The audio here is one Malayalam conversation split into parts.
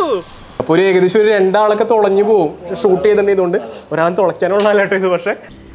അപ്പോൾ ഒരു ഏകദേശം ഒരു രണ്ടാളൊക്കെ തുളഞ്ഞു പോകും ഷൂട്ട് ചെയ്തിട്ടുണ്ട് ഇതുകൊണ്ട് ഒരാളും തുളയ്ക്കാനുള്ള അല്ലാട്ടോ ഇത് പക്ഷേ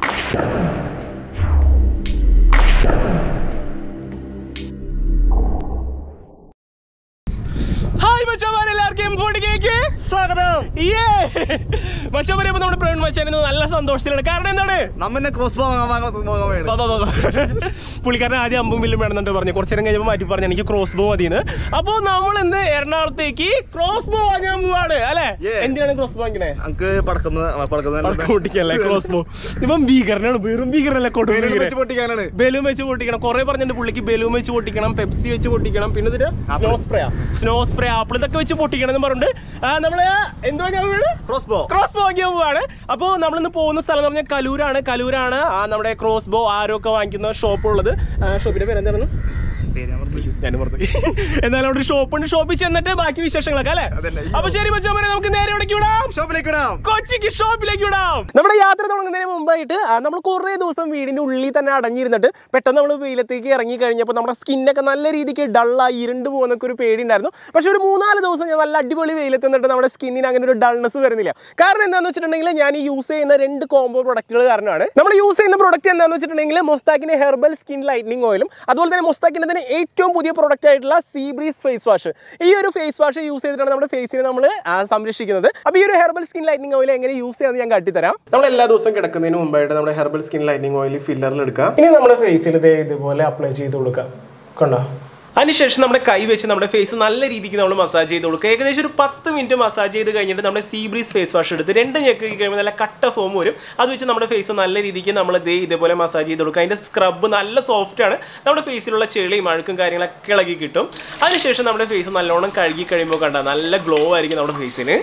ഹായ് മച്ചന്മാരെ എല്ലാവർക്കും ഫോണിലേക്ക് സ്വാഗതം മച്ചന്മാരെ ഇപ്പൊ നമ്മുടെ പ്രവീൺ മച്ചാൻ ഇന്ന് നല്ല സന്തോഷത്തിലാണ് കാരണം എന്താണ് നമ്മന്നെ ക്രോസ് വാങ്ങാൻ വാങ്ങാൻ വേണം വാ, വാ, വാ, വാ. പുള്ളിക്കാരൻ ആദ്യം അമ്പും വില്ലും വേണമെന്നുണ്ട് പറഞ്ഞു കുറച്ചു നേരം കഴിഞ്ഞപ്പോൾ മാറ്റി പറഞ്ഞു എനിക്ക് ക്രോസ് ബോ മതിയെന്ന് അപ്പോൾ നമ്മൾ ഇന്ന് എറണാകുളത്തേക്ക് ക്രോസ് ബോ വാങ്ങാൻ പോവാണ് അല്ലേ Yeah. എന്തിനാണ് ക്രോസ് ബോ വാങ്ങിക്കണേ നമുക്ക് പടക്കുന്ന പടക്കുന്ന പടക്കം പൊട്ടിക്കല്ലേ ക്രോസ് ബോ ഇപ്പം ഭീകരനാണ് വെറും ഭീകരനല്ല കൊടും ഭീകരൻ വെച്ച് പൊട്ടിക്കാനാണ് ബലൂൺ വെച്ച് പൊട്ടിക്കണം കുറെ പറഞ്ഞിട്ടുണ്ട് പുള്ളിക്ക് ബലൂൺ വെച്ച് പൊട്ടിക്കണം പെപ്സി വെച്ച് പൊട്ടിക്കണം പിന്നെ ഇതിന് snow spray snow spray apple ഇതൊക്കെ വെച്ച് പൊട്ടിക്കണം എന്ന് പറഞ്ഞിട്ട് ആ, നമ്മള് എന്തോ ഞാൻ വീട് ക്രോസ് ബോ ക്രോസ് ബോ വാങ്ങിയാൻ പോവാണ് അപ്പോൾ നമ്മളിന്ന് പോകുന്ന സ്ഥലം എന്ന് പറഞ്ഞാൽ കലൂരാണ് കലൂരാണ് ആ നമ്മുടെ ക്രോസ് ബോ ആരോ ഒക്കെ വാങ്ങിക്കുന്ന ഷോപ്പ് ഉള്ളത് ഷോപ്പിന്റെ പേര് എന്തായിരുന്നു ഞാൻ പുറത്ത് എന്നാലും അവിടെ ഒരു ഷോപ്പ് ഉണ്ട് ഷോപ്പിൽ ചെന്നിട്ട് ബാക്കി വിശേഷങ്ങളൊക്കെ അല്ലേ അതന്നെ. അപ്പൊ ശരി മച്ചാമനെ നമുക്ക് നേരെ എവിടേക്ക് വിടാം ഷോപ്പിലേക്ക് ഇടാം കൊച്ചിക്ക് ഷോപ്പിലേക്ക് വിടാം നമ്മുടെ യാത്ര തുടങ്ങുന്നതിന് മുമ്പായിട്ട് ആ, നമ്മൾ കുറേ ദിവസം വീടിന്റെ ഉള്ളിൽ തന്നെ അടഞ്ഞിരുന്നിട്ട് പെട്ടെന്ന് നമ്മൾ വെയിലത്തേക്ക് ഇറങ്ങി കഴിഞ്ഞപ്പോൾ നമ്മുടെ സ്കിന്നൊക്കെ നല്ല രീതിക്ക് ഡള്ളായി ഇരുണ്ട് പോകുന്നൊക്കെ ഒരു പേടി ഉണ്ടായിരുന്നു പക്ഷെ ഒരു മൂന്നാല് ദിവസം ഞാൻ നല്ല അടിപൊളി വെയിലത്ത് നിന്നിട്ട് നമ്മുടെ സ്കിന്നിന് അങ്ങനെ ഒരു ഡൾനെസ് വരുന്നില്ല കാരണം എന്താണെന്ന് വെച്ചിട്ടുണ്ടെങ്കിൽ ഞാൻ ഈ യൂസ് ചെയ്യുന്ന രണ്ട് കോംബോ പ്രൊഡക്റ്റുകൾ കാരണമാണ് നമ്മൾ യൂസ് ചെയ്യുന്ന പ്രൊഡക്റ്റ് എന്താണെന്ന് വെച്ചിട്ടുണ്ടെങ്കിൽ മൊസ്താക്കിന്റെ ഹെർബൽ സ്കിൻ ലൈറ്റനിങ് ഓയിലും അതുപോലെ തന്നെ മൊസ്താക്കിന്റെ തന്നെ ഏറ്റവും പുതിയ പ്രൊഡക്റ്റ് ആയിട്ടുള്ള സീ ബ്രീസ് ഫേസ് വാഷ് ഈ ഒരു ഫേസ് വാഷ് യൂസ് ചെയ്തിട്ടാണ് നമ്മുടെ ഫേസിനെ നമ്മൾ സംരക്ഷിക്കുന്നത് അപ്പോൾ ഈ ഒരു ഹെർബൽ സ്കിൻ ലൈറ്റനിങ് ഓയിൽ എങ്ങനെ യൂസ് ചെയ്യാമെന്ന് ഞാൻ കാട്ടിത്തരാം നമ്മൾ എല്ലാ ദിവസവും കിടക്കുന്നതിന് മുമ്പായിട്ട് നമ്മുടെ ഹെർബൽ സ്കിൻ ലൈറ്റനിങ് ഓയിൽ ഫില്ലറിൽ എടുക്കുക ഇനി നമ്മുടെ ഫേസിൽ ഇതേ ഇതുപോലെ അപ്ലൈ ചെയ്ത് കൊടുക്കുക കണ്ടോ അതിനുശേഷം നമ്മുടെ കൈ വെച്ച് നമ്മുടെ ഫേസ് നല്ല രീതിക്ക് നമ്മൾ മസാജ് ചെയ്ത് കൊടുക്കുക ഏകദേശം ഒരു പത്ത് മിനിറ്റ് മസാജ് ചെയ്ത് കഴിഞ്ഞിട്ട് നമ്മുടെ സീബ്രീസ് ഫേസ് വാഷ് എടുത്ത് രണ്ട് ഞെക്ക് കഴിയുമ്പോൾ നല്ല കട്ട ഫോം വരും അത് വെച്ച് നമ്മുടെ ഫേസ് നല്ല രീതിക്ക് നമ്മൾ ദേ ഇതേപോലെ മസാജ് ചെയ്ത് കൊടുക്കുക അതിൻ്റെ സ്ക്രബ് നല്ല സോഫ്റ്റ് ആണ് നമ്മുടെ ഫേസിലുള്ള ചെളിയും അഴുക്കും കാര്യങ്ങളൊക്കെ ഇളകി കിട്ടും അതിനുശേഷം നമ്മുടെ ഫേസ് നല്ലോണം കഴുകി കഴിയുമ്പോൾ കണ്ട നല്ല ഗ്ലോ ആയിരിക്കും നമ്മുടെ ഫേസിന്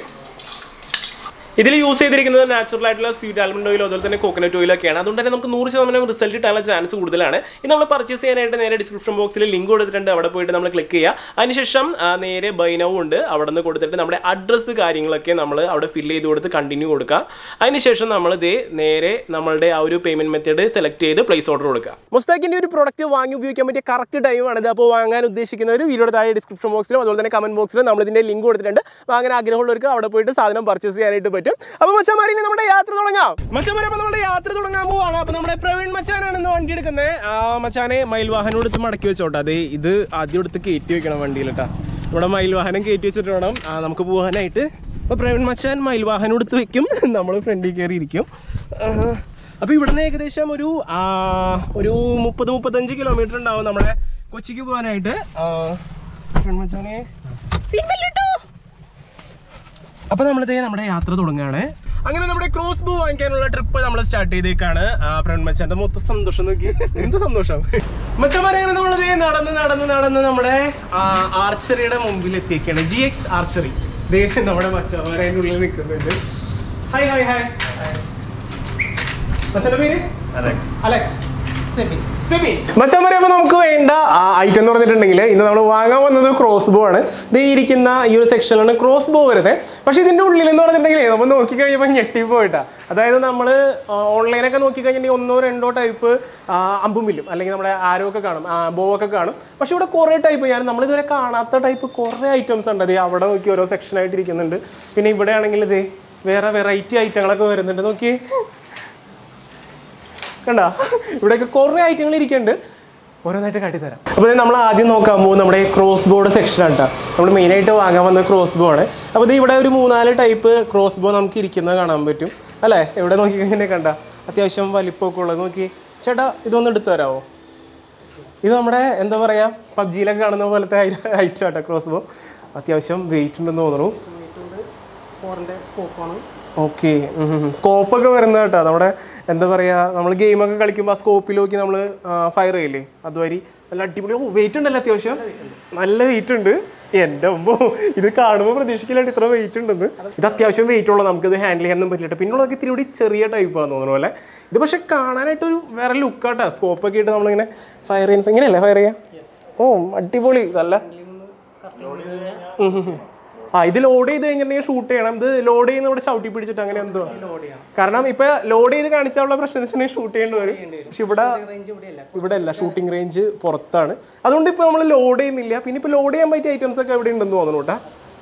ഇതിൽ യൂസ് ചെയ്തിരിക്കുന്നത് നാച്ചുറൽ ആയിട്ടുള്ള സ്വീറ്റ് ആൽമണ്ട് ഓയിൽ അതുപോലെ തന്നെ കോക്കനട്ട് ഓയിലൊക്കെയാണ് അതുകൊണ്ട് തന്നെ നമുക്ക് നൂറ് ശതമാനം റിസൾട്ട് കിട്ടാനുള്ള ചാൻസ് കൂടുതലാണ് ഇത് നമ്മൾ പർച്ചേസ് ചെയ്യാനായിട്ട് നേരെ ഡിസ്ക്രിപ്ഷൻ ബോക്സിൽ ലിങ്ക് കൊടുത്തിട്ടുണ്ട് അവിടെ പോയിട്ട് നമ്മൾ ക്ലിക്ക് ചെയ്യുക അതിനുശേഷം ആ, നേരെ ബൈനവും ഉണ്ട് അവിടെ നിന്ന് കൊടുത്തിട്ട് നമ്മുടെ അഡ്രസ്സ് കാര്യങ്ങളൊക്കെ നമ്മൾ അവിടെ ഫില്ല് ചെയ്ത് കൊടുത്ത് കണ്ടിന്യൂ കൊടുക്കുക അതിനുശേഷം നമ്മൾ ഇതേ നേരെ നമ്മളുടെ ആ ഒരു പേയ്മെന്റ് മെത്തേഡ് സെലക്ട് ചെയ്ത് പ്ലേസ് ഓർഡർ കൊടുക്കുക മുസ്താഖിന്റെ ഒരു പ്രോഡക്റ്റ് വാങ്ങി ഉപയോഗിക്കാൻ പറ്റിയ കറക്റ്റ് ടൈമാണ് ഇത് അപ്പോൾ വാങ്ങാൻ ഉദ്ദേശിക്കുന്നവർ വീഡിയോയുടെ താഴെ ഡിസ്ക്രിപ്ഷൻ ബോക്സിലും അതുപോലെ തന്നെ കമന്റ് ബോക്സിലും നമ്മൾ ഇതിന്റെ ലിങ്ക് കൊടുത്തിട്ടുണ്ട് വാങ്ങാൻ ആഗ്രഹമുള്ളവർക്ക് അവിടെ പോയിട്ട് സാധനം പർച്ചേസ് ചെയ്യാനായിട്ട് പറ്റും അപ്പോൾ മച്ചന്മാരി ഇനി നമ്മുടെ യാത്ര തുടങ്ങാം മച്ചന്മാരെ അപ്പോൾ നമ്മുടെ യാത്ര തുടങ്ങാൻ പോവാണ് അപ്പോൾ നമ്മുടെ പ്രവീൺ മച്ചാനാണ് ഇന്ന് വണ്ടി എടുക്കുന്നത് ആ മച്ചാനെ മയിൽ വാഹനം എടുത്ത് മടക്കി വെച്ചോട്ടെ അതെ ഇത് ആദ്യം എടുത്ത് കയറ്റി വെക്കണം വണ്ടിയിൽ കേട്ടോ ഇവിടെ മയിൽ വാഹനം കയറ്റി വെച്ചിട്ട് വേണം ആ, നമുക്ക് പോകാനായിട്ട് അപ്പോൾ പ്രവീൺ മച്ചാൻ മയിൽ വാഹനം എടുത്ത് വെക്കും നമ്മൾ ഫ്രണ്ടിൽ കയറി ഇരിക്കും അപ്പോൾ ഇവിടുന്ന് ഏകദേശം ഒരു ആ, ഒരു മുപ്പത് മുപ്പത്തഞ്ച് കിലോമീറ്റർ ഉണ്ടാവും നമ്മുടെ കൊച്ചിക്ക് പോകാനായിട്ട് ആ, പ്രവീൺ മച്ചാനെ seat belt ഇട്ടോ? അപ്പൊ നമ്മളിതേ നമ്മുടെ യാത്ര തുടങ്ങുകയാണ് അങ്ങനെ നമ്മുടെ ക്രോസ് ബോ വാങ്ങിക്കാനുള്ള ട്രിപ്പ് നമ്മൾ സ്റ്റാർട്ട് ചെയ്തേക്കാണ് പ്രവീൺ മച്ചാന്റെ മൊത്തം സന്തോഷം നോക്കി എന്ത് സന്തോഷം മച്ചന്മാരെ അങ്ങനെ നമ്മളിതേ നടന്ന് നടന്ന് നടന്ന് നമ്മുടെ ആർച്ചറിയുടെ മുമ്പിൽ എത്തിയേക്കാണ് ജി എക്സ് ആർച്ചറി ദേ നമ്മുടെ മച്ചന്മാരെ അതിൻ്റെ ഉള്ളിൽ നിൽക്കുന്നുണ്ട് ഹായ് ഹായ് ഹായ് മച്ചന്റെ പേര് അലക്സ് അലക്സ് മച്ചാമരെ അപ്പോൾ നമുക്ക് വേണ്ട ഐറ്റം എന്ന് പറഞ്ഞിട്ടുണ്ടെങ്കിൽ ഇന്ന് നമ്മൾ വാങ്ങാൻ വന്നത് ക്രോസ് ബോ ആണ് ഇത് ഈ ഇരിക്കുന്ന ഈ ഒരു സെക്ഷനിലാണ് ക്രോസ് ബോ വരുന്നത് പക്ഷേ ഇതിൻ്റെ ഉള്ളിൽ എന്ന് പറഞ്ഞിട്ടുണ്ടെങ്കിൽ നമ്മൾ നോക്കി കഴിയുമ്പോൾ ഞെട്ടിപ്പോയിട്ടാ അതായത് നമ്മൾ ഓൺലൈനൊക്കെ നോക്കി കഴിഞ്ഞിട്ടുണ്ടെങ്കിൽ ഒന്നോ രണ്ടോ ടൈപ്പ് അമ്പുമില്ലും അല്ലെങ്കിൽ നമ്മുടെ ആരോ ഒക്കെ കാണും ബോ ഒക്കെ കാണും പക്ഷേ ഇവിടെ കുറേ ടൈപ്പ് ഞാൻ നമ്മളിതുവരെ കാണാത്ത ടൈപ്പ് കുറേ ഐറ്റംസ് ഉണ്ട് അത് അവിടെ നോക്കി ഓരോ സെക്ഷനായിട്ട് ഇരിക്കുന്നുണ്ട് പിന്നെ ഇവിടെ ആണെങ്കിൽ ഇത് വേറെ വെറൈറ്റി ഐറ്റങ്ങളൊക്കെ വരുന്നുണ്ട് നോക്കിയേ കണ്ട ഇവിടെയൊക്കെ കുറേ ഐറ്റങ്ങൾ ഇരിക്കുന്നുണ്ട് ഓരോന്നായിട്ട് കാട്ടിത്തരാം അപ്പോൾ നമ്മൾ ആദ്യം നോക്കാൻ പോകും നമ്മുടെ ക്രോസ് ബോർഡ് സെക്ഷനാണ് കേട്ടോ നമ്മൾ മെയിനായിട്ട് വാങ്ങാൻ വന്ന ക്രോസ് ബോ ആണ് അപ്പോൾ ഇത് ഇവിടെ ഒരു മൂന്നാല് ടൈപ്പ് ക്രോസ് ബോ നമുക്ക് ഇരിക്കുന്നത് കാണാൻ പറ്റും അല്ലേ ഇവിടെ നോക്കി കഴിഞ്ഞാൽ കണ്ട അത്യാവശ്യം വലിപ്പമൊക്കെ ഉള്ളത് നോക്കി ചേട്ടാ ഇതൊന്ന് എടുത്തു തരാമോ ഇത് നമ്മുടെ എന്താ പറയുക പബ്ജിയിലൊക്കെ കാണുന്ന പോലത്തെ ഐറ്റം ആട്ടോ ക്രോസ് ബോ അത്യാവശ്യം വെയിറ്റ് ഉണ്ടെന്ന് തോന്നുന്നു ഓക്കെ സ്കോപ്പൊക്കെ വരുന്നത് കേട്ടോ നമ്മുടെ എന്താ പറയുക നമ്മൾ ഗെയിമൊക്കെ കളിക്കുമ്പോൾ ആ സ്കോപ്പിൽ നോക്കി നമ്മൾ ഫയർ ചെയ്യില്ലേ അതുവഴി നല്ല അടിപൊളി വെയിറ്റ് ഉണ്ടല്ലോ അത്യാവശ്യം നല്ല വെയിറ്റ് ഉണ്ട് എൻ്റെ മുമ്പോ ഇത് കാണുമ്പോൾ പ്രതീക്ഷിക്കില്ലാണ്ട് ഇത്ര വെയിറ്റ് ഉണ്ടെന്ന് ഇത് അത്യാവശ്യം വെയിറ്റ് ഉള്ളത് നമുക്കിത് ഹാൻഡിൽ ചെയ്യാനൊന്നും പറ്റില്ല പിന്നെ ഉള്ളതൊക്കെ ഇത്തിരി കൂടി ചെറിയ ടൈപ്പാന്ന് തോന്നുന്ന പോലെ ഇത് പക്ഷെ കാണാനായിട്ട് ഒരു വേറെ ലുക്കാട്ടാ സ്കോപ്പൊക്കെ ഇട്ട് നമ്മളിങ്ങനെ ഫയർ ചെയ്യുന്ന ഇങ്ങനെയല്ലേ ഫയർ ചെയ്യാം ഓ അടിപൊളി നല്ല ഉം ഉം ഉം. ആ ഇത് ലോഡ് ചെയ്ത് കഴിഞ്ഞിട്ടുണ്ടെങ്കിൽ ഷൂട്ട് ചെയ്യണം ഇത് ലോഡ് ചെയ്യുന്ന ഇവിടെ ചവിട്ടി പിടിച്ചിട്ട് അങ്ങനെ എന്തോ കാരണം ഇപ്പൊ ലോഡ് ചെയ്ത് കാണിച്ചാലുള്ള പ്രശ്നം എന്ന് വെച്ചിട്ടുണ്ടെങ്കിൽ ഷൂട്ട് ചെയ്യേണ്ടി വരും പക്ഷെ ഇവിടെ ഇവിടെ അല്ല ഷൂട്ടിംഗ് റേഞ്ച് പുറത്താണ് അതുകൊണ്ട് ഇപ്പൊ നമ്മൾ ലോഡ് ചെയ്യുന്നില്ല പിന്നെ ഇപ്പൊ ലോഡ് ചെയ്യാൻ പറ്റിയ ഐറ്റംസ് ഒക്കെ ഇവിടെ ഉണ്ടെന്ന് തോന്നുന്നു കേട്ടാ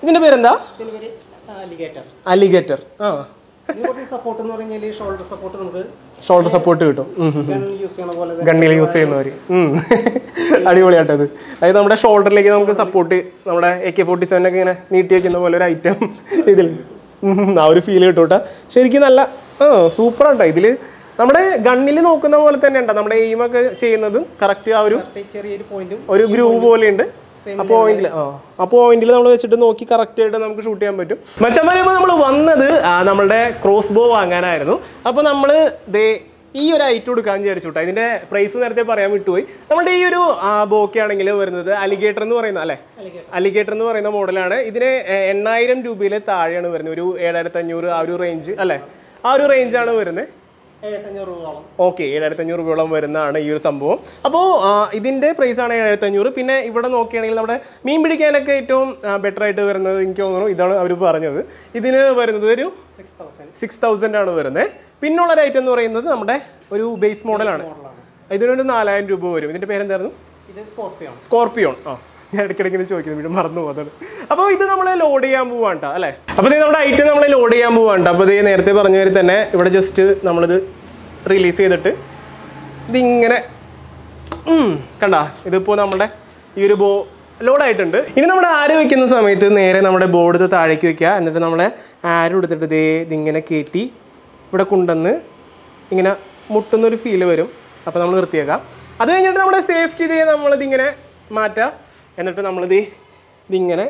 ഇതിന്റെ പേരെന്താ ഇതിന് പേര് അലിഗേറ്റർ അലിഗേറ്റർ ആ ഇതിന് കുറച്ച് സപ്പോർട്ട് എന്ന് പറഞ്ഞാൽ ഷോൾഡർ സപ്പോർട്ട് നമുക്ക് ഷോൾഡർ സപ്പോർട്ട് കിട്ടും ഉം, ഉം. ഗൺ യൂസ് ചെയ്യണ പോലെ തന്നെ ഗണ്ണിൽ യൂസ് ചെയ്യുന്നവർ അടിപൊളിയായിട്ടത് അതായത് നമ്മുടെ ഷോൾഡറിലേക്ക് നമുക്ക് സപ്പോർട്ട് നമ്മുടെ എ കെ ഫോർട്ടി സെവൻ ഒക്കെ ഇങ്ങനെ നീട്ടി വെക്കുന്ന പോലെ ഒരു ഐറ്റം ഇതിൽ ഉം, ആ ഒരു ഫീൽ കിട്ടും കേട്ടോ ശരിക്കും നല്ല ആ സൂപ്പറാട്ടോ ഇതിൽ നമ്മുടെ ഗണ്ണിൽ നോക്കുന്ന പോലെ തന്നെ ഉണ്ടോ നമ്മുടെ എയിമൊക്കെ ചെയ്യുന്നതും കറക്റ്റ് ആ ഒരു കറക്റ്റ് ചെറിയൊരു പോയിന്റും ഒരു ഗ്രൂവ് പോലെയുണ്ട് ആ പോയിന്റിൽ ആ ആ പോയിന്റിൽ നമ്മൾ വെച്ചിട്ട് നോക്കി കറക്റ്റ് ആയിട്ട് നമുക്ക് ഷൂട്ട് ചെയ്യാൻ പറ്റും മച്ചന്മാരെ ഇപ്പോൾ നമ്മൾ വന്നത് ആ, നമ്മളുടെ ക്രോസ് ബോ വാങ്ങാനായിരുന്നു അപ്പോൾ നമ്മൾ ദേ ഈ ഒരു ഐറ്റം എടുക്കാൻ വിചാരിച്ചു കേട്ടോ ഇതിന്റെ പ്രൈസ് നേരത്തെ പറയാൻ വിട്ടുപോയി നമ്മുടെ ഈ ഒരു ബോക്കെ ആണെങ്കിൽ വരുന്നത് അലിഗേറ്റർ എന്ന് പറയുന്ന അല്ലേ അലിഗേറ്റർ എന്ന് പറയുന്ന മോഡലാണ് ഇതിന് എ- എണ്ണായിരം രൂപയിൽ താഴെയാണ് വരുന്നത് ഒരു ഏഴായിരത്തി അഞ്ഞൂറ് ആ ഒരു റേഞ്ച് അല്ലേ ആ ഒരു റേഞ്ചാണ് വരുന്നത് എഴുപത്തഞ്ഞൂറ് രൂപയോളം ഓക്കെ ഏഴായിരത്തി അഞ്ഞൂറ് രൂപയോളം വരുന്നതാണ് ഈ ഒരു സംഭവം അപ്പോൾ ഇതിൻ്റെ പ്രൈസാണ് ഏഴായിരത്തി അഞ്ഞൂറ് പിന്നെ ഇവിടെ നോക്കുകയാണെങ്കിൽ നമ്മുടെ മീൻ പിടിക്കാനൊക്കെ ഏറ്റവും ബെറ്റർ ആയിട്ട് വരുന്നത് എനിക്ക് തോന്നുന്നു ഇതാണ് അവർ പറഞ്ഞത് ഇതിന് വരുന്നത് ഒരു സിക്സ് തൗസൻഡ് സിക്സ് തൗസൻഡ് ആണ് വരുന്നത് പിന്നുള്ള റേറ്റ് എന്ന് പറയുന്നത് നമ്മുടെ ഒരു ബേസ് മോഡലാണ് മോഡലാണ് ഇതിനൊരു നാലായിരം രൂപ വരും ഇതിൻ്റെ പേരെന്തായിരുന്നു ഇത് സ്കോർപ്പിയോ ആണ് സ്കോർപ്പിയോൺ ആ ഞാൻ ഇടയ്ക്കിടയ്ക്ക് ഇങ്ങനെ ചോദിക്കുന്നു വീണ്ടും മറന്നു പോകുന്നത് അപ്പോൾ ഇത് നമ്മൾ ലോഡ് ചെയ്യാൻ പോവാണ്ട അല്ലേ അപ്പോൾ ഇത് നമ്മുടെ ഐറ്റം നമ്മൾ ലോഡ് ചെയ്യാൻ പോവാണ്ട അപ്പോൾ ഇത് നേരത്തെ പറഞ്ഞ മാതിരി തന്നെ ഇവിടെ ജസ്റ്റ് നമ്മളിത് റിലീസ് ചെയ്തിട്ട് ഇതിങ്ങനെ ഉം, കണ്ടാ ഇതിപ്പോൾ നമ്മുടെ ഈ ഒരു ബോ ലോഡായിട്ടുണ്ട് ഇനി നമ്മുടെ ആര് വെക്കുന്ന സമയത്ത് നേരെ നമ്മുടെ ബോർഡ് ഇത് താഴേക്ക് വെക്കുക എന്നിട്ട് നമ്മളെ ആരും എടുത്തിട്ട് ഇതേ ഇതിങ്ങനെ കയറ്റി ഇവിടെ കൊണ്ടുവന്ന് ഇങ്ങനെ മുട്ടുന്നൊരു ഫീല് വരും അപ്പോൾ നമ്മൾ നിർത്തിയേക്കാം അത് കഴിഞ്ഞിട്ട് നമ്മുടെ സേഫ്റ്റി ഇതേ നമ്മളിതിങ്ങനെ മാറ്റുക എന്നിട്ട് നമ്മളിത് ഇതിങ്ങനെ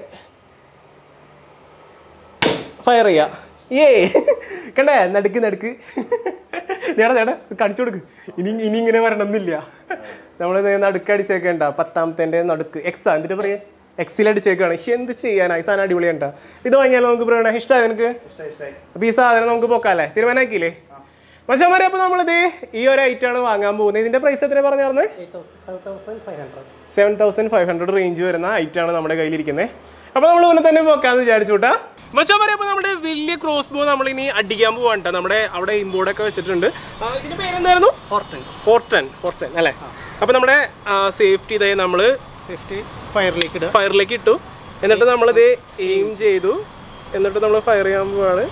ഫയർ ചെയ്യുക ഏ കണ്ടേ നടുക്ക് നടുക്ക് നേടാ നേടാ കടിച്ചു കൊടുക്ക് ഇനി ഇനി ഇങ്ങനെ വരണമെന്നില്ല നമ്മൾ നടുക്ക് അടിച്ചേക്കണ്ട പത്താമത്തെ നടുക്ക് എക്സാ എന്നിട്ട് പറയാ എക്സിൽ അടിച്ചേക്കാണ് പക്ഷെ എന്ത് ചെയ്യാനാ ഈ സാധനം അടിപൊളിയുണ്ടാ ഇത് വാങ്ങിയാലോ നമുക്ക് പറയണേ ഇഷ്ടമായി നിനക്ക് അപ്പൊ ഈ സാധനം നമുക്ക് പോക്കാല്ലേ തീരുമാനമാക്കിയില്ലേ മച്ചാമാരെ അപ്പൊ നമ്മളിത് ഈ ഒരു ഐറ്റം ആണ് വാങ്ങാൻ പോകുന്നത് ഇതിന്റെ പ്രൈസ് എത്ര പറഞ്ഞു പറഞ്ഞത് eight thousand seven thousand five hundred seven thousand five hundred range വരുന്ന ഐറ്റം ആണ് നമ്മുടെ കയ്യിലിരിക്കുന്നത് അപ്പോൾ നമ്മൾ ഉടനെ തന്നെ പോക്കാന്ന് വിചാരിച്ചു കൂട്ടാ പക്ഷേ പറയുമ്പോൾ നമ്മുടെ വലിയ ക്രോസ് ബോ നമ്മൾ ഇനി അടിക്കാൻ പോവാണ് ട്ടോ. നമ്മുടെ അവിടെ ഇമ്പോർട്ടൊക്കെ വെച്ചിട്ടുണ്ട് ആ, ഇതിന്റെ പേരെന്തായിരുന്നു ഫോർട്ടൻ ഫോർട്ടൻ ഫോർട്ടൻ അല്ലേ അപ്പോൾ നമ്മുടെ സേഫ്റ്റി ഇതായി നമ്മൾ സേഫ്റ്റി ഫയറിലേക്ക് ഇടുക ഫയറിലേക്ക് ഇട്ടു എന്നിട്ട് നമ്മളിത് എയിം ചെയ്തു എന്നിട്ട് നമ്മൾ ഫയർ ചെയ്യാൻ പോവാണ്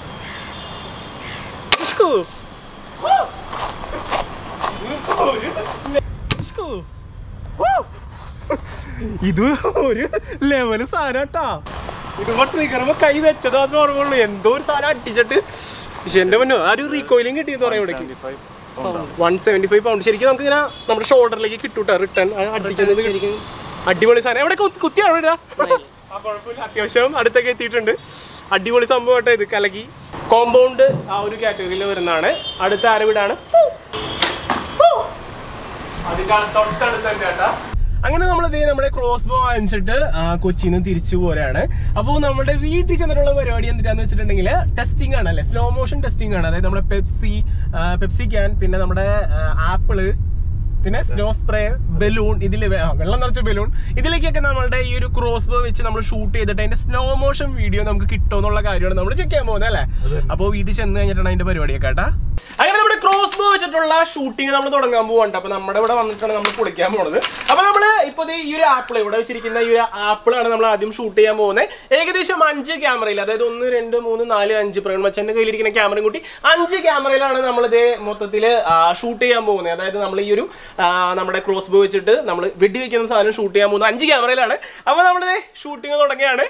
ഇഷ്കു. ഇഷ്കു. വൂ. ഇത് ഒരു ലെവല് സാധനട്ടാ ഇത് ട്രിഗറുമ്പോ കൈ വെച്ചത് മാത്രമേ ഓർമ്മയുള്ളൂ എന്തോ ഒരു സാധനം അടിച്ചിട്ട് പക്ഷെ എന്റെ മുന്നോ ആ ഒരു റീകോയിലിംഗ് കിട്ടിയെന്ന് പറയാം ഇവിടേക്ക് വൺ സെവൻറ്റി ഫൈവ് പൗണ്ട് ശരിക്കും നമുക്ക് ഇങ്ങനെ നമ്മുടെ ഷോൾഡറിലേക്ക് കിട്ടൂട്ടാ റിട്ടേൺ അടിക്കുന്നത് ശരിക്കും അടിപൊളി സാധനം എവിടെ കുത്തി- കുത്തിയാണോ ഇടാ ആ കുഴപ്പമില്ല അത്യാവശ്യം അടുത്തൊക്കെ എത്തിയിട്ടുണ്ട് അടിപൊളി സംഭവം കേട്ടോ ഇത് കലക്കി കോമ്പൗണ്ട് ആ ഒരു കാറ്റഗറിയിൽ വരുന്നതാണ് അടുത്ത ആര് വീടാണ് അത് ക- തൊട്ടടുത്ത് തന്നെ കേട്ടാ അങ്ങനെ നമ്മൾ ഇതേ നമ്മുടെ ക്രോസ് ബോ വാങ്ങിച്ചിട്ട് ആ, കൊച്ചിയിൽ നിന്ന് തിരിച്ചു പോരാണ് അപ്പോൾ നമ്മുടെ വീട്ടിൽ ചെന്നിട്ടുള്ള പരിപാടി എന്തിനാന്ന് വെച്ചിട്ടുണ്ടെങ്കിൽ ടെസ്റ്റിംഗ് ആണ് അല്ലേ സ്ലോ മോഷൻ ടെസ്റ്റിംഗ് ആണ് അതായത് നമ്മുടെ പെപ്സി പെപ്സി ക്യാൻ പിന്നെ നമ്മുടെ ആപ്പിള് പിന്നെ സ്നോ സ്പ്രേ ബലൂൺ ഇതിൽ വെള്ളം നിറച്ച ബലൂൺ ഇതിലേക്കൊക്കെ നമ്മളുടെ ഈ ഒരു ക്രോസ് ബോ വെച്ച് നമ്മൾ ഷൂട്ട് ചെയ്തിട്ട് അതിന്റെ സ്ലോ മോഷൻ വീഡിയോ നമുക്ക് കിട്ടുമോ എന്നുള്ള കാര്യമാണ് നമ്മൾ ചെക്ക് ചെയ്യാൻ പോകുന്നത് അല്ലേ അപ്പോൾ വീട്ടിൽ ചെന്ന് കഴിഞ്ഞിട്ടാണ് അതിന്റെ പരിപാടിയൊക്കെ കേട്ടാ അങ്ങനെ നമ്മുടെ ക്രോസ് ബോ വെച്ചിട്ടുള്ള ഷൂട്ടിംഗ് നമ്മൾ തുടങ്ങാൻ പോവാണ്ട് അപ്പൊ നമ്മുടെ ഇവിടെ വന്നിട്ടാണ് നമ്മൾ കുളിക്കാൻ പോണത് അപ്പൊ നമ്മള് ഇപ്പൊ ദേ ഈ ഒരു ആപ്പിൾ ഇവിടെ വെച്ചിരിക്കുന്ന ഈ ഒരു ആപ്പിൾ ആണ് നമ്മൾ ആദ്യം ഷൂട്ട് ചെയ്യാൻ പോകുന്നത് ഏകദേശം അഞ്ച് ക്യാമറയിൽ അതായത് ഒന്ന് രണ്ട് മൂന്ന് നാല് അഞ്ച് പ്രവീൺ മച്ചന്റെ കയ്യിലിരിക്കുന്ന ക്യാമറയും കൂട്ടി അഞ്ച് ക്യാമറയിലാണ് നമ്മളിത് മൊത്തത്തിൽ ഷൂട്ട് ചെയ്യാൻ പോകുന്നത് അതായത് നമ്മൾ ഈ ഒരു ആ, നമ്മുടെ ക്രോസ് ബോ വെച്ചിട്ട് നമ്മൾ വെടി വെക്കുന്ന സാധനം ഷൂട്ട് ചെയ്യാൻ പോകുന്നത് അഞ്ച് ക്യാമറയിലാണ് അപ്പൊ നമ്മളിത് ഷൂട്ടിംഗ് തുടങ്ങിയാണ്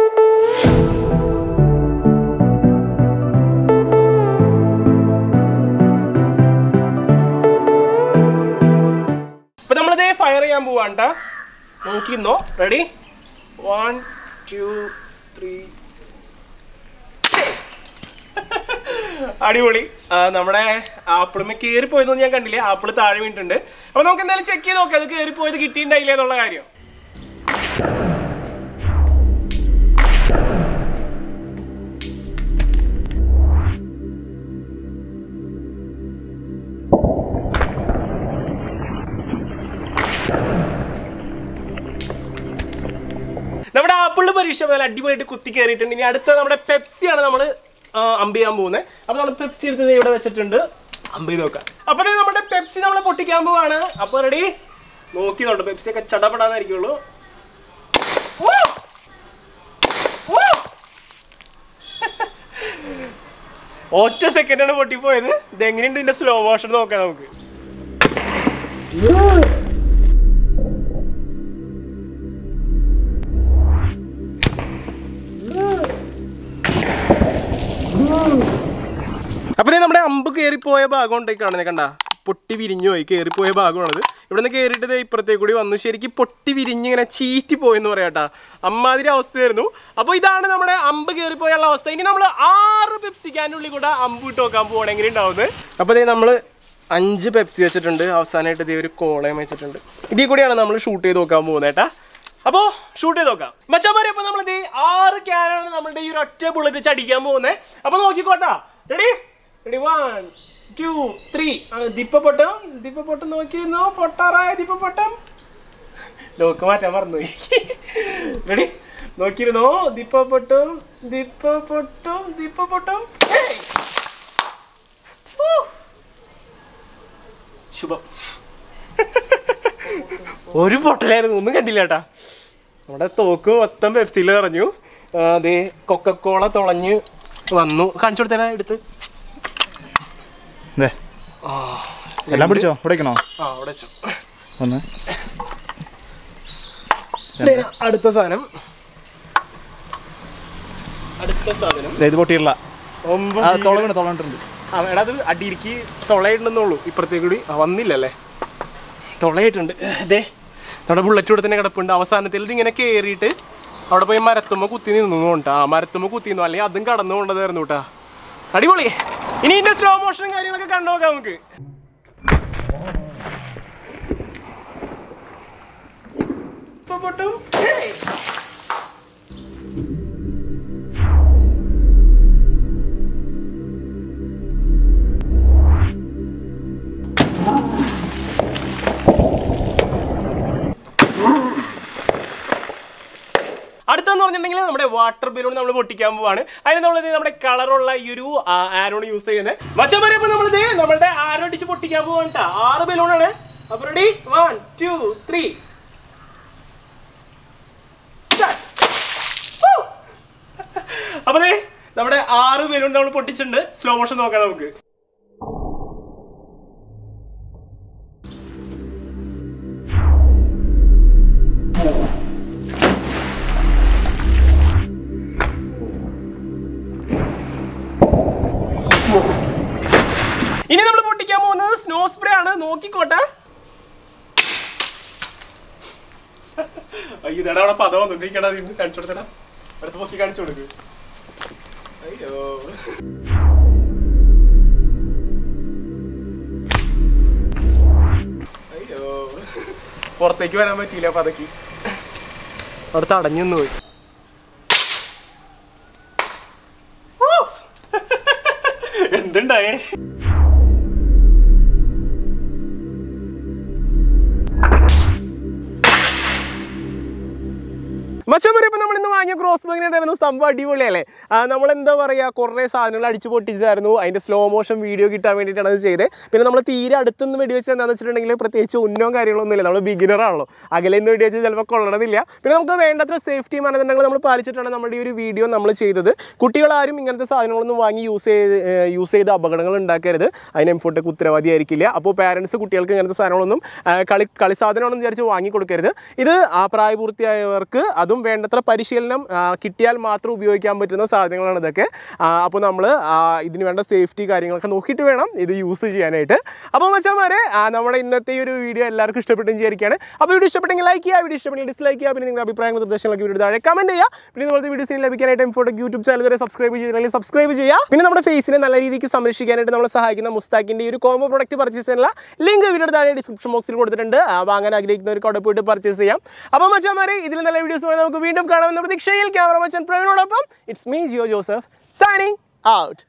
അപ്പൊ നമ്മളിതേ ഫയർ ചെയ്യാൻ പോവാണ്ട നോക്കിന്നോ റെഡി വൺ ടു ത്രീ അടിപൊളി ആ, നമ്മുടെ ആപ്പിളുമേ കയറി പോയതൊന്നും ഞാൻ കണ്ടില്ല ആപ്പിൾ താഴെ വീണിട്ടുണ്ട് അപ്പൊ നമുക്ക് എന്തായാലും ചെക്ക് ചെയ്ത് നോക്കാം അത് കയറി പോയത് കിട്ടിയിട്ടുണ്ടായില്ലേ എന്നുള്ള കാര്യം നമ്മുടെ ആപ്പിളിന്റെ പരീക്ഷ പോലെ അടിപൊളിയായിട്ട് കുത്തി കയറിയിട്ടുണ്ട് ഇനി അടുത്ത നമ്മുടെ പെപ്സിയാണ് നമ്മൾ അമ്പ് ചെയ്യാൻ പോകുന്നത് അപ്പൊ നമ്മൾ പെപ്സി എടുത്ത് ദേ ഇവിടെ വെച്ചിട്ടുണ്ട് അമ്പ് ചെയ്ത് നോക്കാം അപ്പൊ ദേ നമ്മുടെ പെപ്സി നമ്മൾ പൊട്ടിക്കാൻ പോവാണ് അപ്പൊ റെഡി നോക്കി നോട്ടോ പെപ്സി ഒക്കെ ചടപടാന്നായിരിക്കുള്ളൂ ഒറ്റ സെക്കൻഡാണ് പൊട്ടിപ്പോയത് ഇത് എങ്ങനെയുണ്ട് ഇതിന്റെ സ്ലോ മോഷൻ നോക്കാം നമുക്ക് അപ്പൊ ദേ നമ്മുടെ അമ്പ് കയറിപ്പോയ ഭാഗം ഉണ്ടായി കാണുന്നത് കണ്ട പൊട്ടി വിരിഞ്ഞു പോയി കയറിപ്പോയ ഭാഗമാണത് ഇവിടെ നിന്ന് കയറിയിട്ട് ദേ ഇപ്പുറത്തേക്ക് കൂടി വന്നു ശരിക്കും പൊട്ടി വിരിഞ്ഞ് ഇങ്ങനെ ചീറ്റി പോയെന്ന് പറയാട്ടാ അമ്മാതിരി അവസ്ഥയായിരുന്നു അപ്പോൾ ഇതാണ് നമ്മുടെ അമ്പ് കയറിപ്പോയുള്ള അവസ്ഥ ഇനി നമ്മൾ ആറ് പെപ്സി ക്യാനുള്ളിൽ കൂടെ അമ്പ് ഇട്ട് നോക്കാൻ പോകണം എങ്ങനെ ഉണ്ടാവുന്നത് അപ്പോൾ ദേ നമ്മൾ അഞ്ച് പെപ്സി വെച്ചിട്ടുണ്ട് അവസാനമായിട്ട് ഇതേ ഒരു കോളയം വെച്ചിട്ടുണ്ട് ഇതിൽ കൂടിയാണ് നമ്മൾ ഷൂട്ട് ചെയ്ത് നോക്കാൻ പോകുന്നത് ഏട്ടാ അപ്പോ ഷൂട്ട് ചെയ്ത് നോക്കാം മച്ചാമാരെ അപ്പൊ നമ്മൾ ആറ് ക്യാനാണ് നമ്മളുടെ ഈ ഒരു ഒറ്റ ബുള്ളറ്റ് വെച്ച് അടിക്കാൻ പോകുന്നത് അപ്പൊ നോക്കിക്കോട്ടാ ready ready one two three ദിപ്പപ്പൊട്ടം ദിപ്പപ്പൊട്ടം നോക്കിയിരുന്നോ പൊട്ടാറായ ദിപ്പപ്പൊട്ടം ലോക്ക് മാറ്റാൻ മറന്നുപോയി റെഡി നോക്കിയിരുന്നോ ദിപ്പപ്പൊട്ടം ദിപ്പപ്പൊട്ടം ദിപ്പപ്പൊട്ടം ഏയ്! ഊ! ശുഭം ഒരു പൊട്ടലായിരുന്നു ഒന്നും കണ്ടില്ല കേട്ടാ നമ്മുടെ തോക്ക് മൊത്തം പെപ്സിയിൽ നിറഞ്ഞു ആ, ദേ കൊക്കക്കോള തുളഞ്ഞ് വന്നു കാണിച്ചു കൊടുത്തേരാ എടുത്ത് ദേ, എല്ലാം പിടിച്ചോ ഇവിടെ വെക്കണോ ആ അവിടെ വെച്ചു. ഒന്ന് ദേ, അടുത്ത സാധനം അടുത്ത സാധനം ദേ, ഇത് പൊട്ടിയില്ല ഒമ്പത് ആ തുളവിണ് തുളണ്ടിട്ടുണ്ട് ആ, എടാ അത് അടിയിലേക്ക് തുളയിട്ടുണ്ടെന്നുള്ളൂ ഇപ്പുറത്തേക്ക് കൂടി ആ, വന്നില്ലല്ലേ തുളയിട്ടുണ്ട് അതെ നമ്മുടെ ബുള്ളറ്റ് ഇവിടെ തന്നെ കിടപ്പുണ്ട് അവസാനത്തിൽ ഇത് ഇങ്ങനെ കയറിയിട്ട് അവിടെ പോയി മരത്തുമ്മ കുത്തി നിന്നു കൊണ്ടാ ആ മരത്തുമ്മ കുത്തി നിന്നു അല്ലെങ്കിൽ അതും കടന്നു കൊണ്ടതായിരുന്നു കേട്ടാ അടിപൊളി ഇനി ഇതിന്റെ സ്ലോ മോഷനും കാര്യങ്ങളൊക്കെ കണ്ടു നോക്കാം നമുക്ക് ഇപ്പൊ പൊട്ടും. ഹേയ്. അടുത്തെന്ന് പറഞ്ഞിട്ടുണ്ടെങ്കിൽ നമ്മുടെ വാട്ടർ ബലൂൺ നമ്മൾ പൊട്ടിക്കാൻ പോവാണ് അതിന് നമ്മൾ നമ്മുടെ കളറുള്ള ഈ ഒരു ആരോണ് യൂസ് ചെയ്യുന്നത് മച്ചം പറയുമ്പോൾ നമ്മൾ നമ്മുടെ ആരോ അടിച്ച് പൊട്ടിക്കാൻ പോവാണ് ട്ടാ. ആറ് ബലൂണാണ് അപ്പൊ റെഡി വൺ ടു ത്രീ അപ്പൊ ദേ നമ്മുടെ ആറ് ബലൂൺ നമ്മൾ പൊട്ടിച്ചിട്ടുണ്ട് സ്ലോ മോഷൻ നോക്കാം നമുക്ക് ഇനി നമ്മൾ പൊട്ടിക്കാൻ പോകുന്നത് സ്നോ സ്പ്രേ ആണ് നോക്കിക്കോട്ടെ അയ്യോ ഇതടാ അവിടെ പദം വന്നിട്ടിരിക്കടാ ഇത് കാണിച്ചു കൊടുത്തടാ അടുത്ത് പൊക്കി കാണിച്ചു കൊടുക്ക് അയ്യോ അയ്യോ പുറത്തേക്ക് വരാൻ പറ്റിയില്ല പതക്കി അവിടെ തടഞ്ഞു നിന്ന് പോയി ഊ! എന്തുണ്ടായേ മച്ചം പറയുമ്പോൾ നമ്മൾ ഇന്ന് വാങ്ങിയ ക്രോസ് ബാഗിനായിരുന്നു സംഭവം അടിപൊളിയല്ലേ നമ്മൾ എന്താ പറയുക കുറേ സാധനങ്ങൾ അടിച്ച് പൊട്ടിച്ചായിരുന്നു അതിൻ്റെ സ്ലോ മോഷൻ വീഡിയോ കിട്ടാൻ വേണ്ടിയിട്ടാണ് അത് ചെയ്തത് പിന്നെ നമ്മൾ തീരെ അടുത്തുനിന്ന് വെടിവെച്ച് എന്താണെന്ന് വെച്ചിട്ടുണ്ടെങ്കിൽ പ്രത്യേകിച്ച് ഉന്നോ കാര്യങ്ങളൊന്നും ഇല്ല നമ്മൾ ബിഗിനർ ആണല്ലോ അകലെ നിന്ന് വെടിവെച്ച് ചിലപ്പോൾ കൊള്ളണമെന്നില്ല പിന്നെ നമുക്ക് വേണ്ടത്ര സേഫ്റ്റി മാനദണ്ഡങ്ങൾ നമ്മൾ പാലിച്ചിട്ടാണ് നമ്മുടെ ഈ ഒരു വീഡിയോ നമ്മൾ ചെയ്തത് കുട്ടികളാരും ഇങ്ങനത്തെ സാധനങ്ങളൊന്നും വാങ്ങി യൂസ് ചെയ്ത് യൂസ് ചെയ്ത് അപകടങ്ങൾ ഉണ്ടാക്കരുത് അതിന് എംഫോട്ടൊക്കെ ഉത്തരവാദിയായിരിക്കില്ല അപ്പോൾ പാരൻസ് കുട്ടികൾക്ക് ഇങ്ങനത്തെ സാധനങ്ങളൊന്നും ആ, കളി കളി സാധനമാണെന്ന് വിചാരിച്ച് വാങ്ങി കൊടുക്കരുത് ഇത് ആ പ്രായപൂർത്തിയായവർക്ക് അതും വേണ്ടത്ര പരിശീലനം ആ, കിട്ടിയാൽ മാത്രം ഉപയോഗിക്കാൻ പറ്റുന്ന സാധനങ്ങളാണ് ഇതൊക്കെ അപ്പോൾ നമ്മൾ ഇതിന് വേണ്ട സേഫ്റ്റി കാര്യങ്ങളൊക്കെ നോക്കിയിട്ട് വേണം ഇത് യൂസ് ചെയ്യാനായിട്ട് അപ്പോൾ മച്ചാമാരെ ആ, നമ്മുടെ ഇന്നത്തെ ഈ ഒരു വീഡിയോ എല്ലാവർക്കും ഇഷ്ടപ്പെട്ടു വിചാരിക്കുകയാണ് അപ്പോൾ വീഡിയോ ഇഷ്ടപ്പെട്ടെങ്കിൽ ലൈക്ക് ചെയ്യുക വീഡിയോ ഇഷ്ടപ്പെട്ടെങ്കിൽ ഡിസ്ലൈക്ക് ചെയ്യുക പിന്നെ നിങ്ങളുടെ അഭിപ്രായങ്ങൾ നിർദ്ദേശങ്ങളൊക്കെ വീഡിയോ താഴെ കമൻറ്റ് ചെയ്യുക പിന്നെ ഇതുപോലത്തെ വീഡിയോസിന് ലഭിക്കാനായിട്ട് എംഫോട്ടോ യൂട്യൂബ് ചാനൽ വരെ സബ്സ്ക്രൈബ് ചെയ്തിട്ടുണ്ടെങ്കിൽ സബ്സ്ക്രൈബ് ചെയ്യുക പിന്നെ നമ്മുടെ ഫേസിനെ നല്ല രീതിക്ക് സംരക്ഷിക്കാനായിട്ട് നമ്മളെ സഹായിക്കുന്ന മുസ്താക്കിൻ്റെ ഈ ഒരു കോംബോ പ്രൊഡക്റ്റ് പർച്ചേസ് ചെയ്യാനുള്ള ലിങ്ക് വീഡിയോ താഴെ ഡിസ്ക്രിപ്ഷൻ ബോക്സിൽ കൊടുത്തിട്ടുണ്ട് ആ, വാങ്ങാൻ ആഗ്രഹിക്കുന്നവർക്ക് അവിടെ പോയിട്ട് പർച്ചേസ് ചെയ്യാം അപ്പോൾ മച്ചാമാരെ ഇതിൽ നല്ല വീഡിയോസ് നമുക്ക് വീണ്ടും കാണാമെന്ന പ്രതീക്ഷയിൽ ക്യാമറ മച്ചൻ പ്രവീണോടൊപ്പം it's me Jio Joseph signing out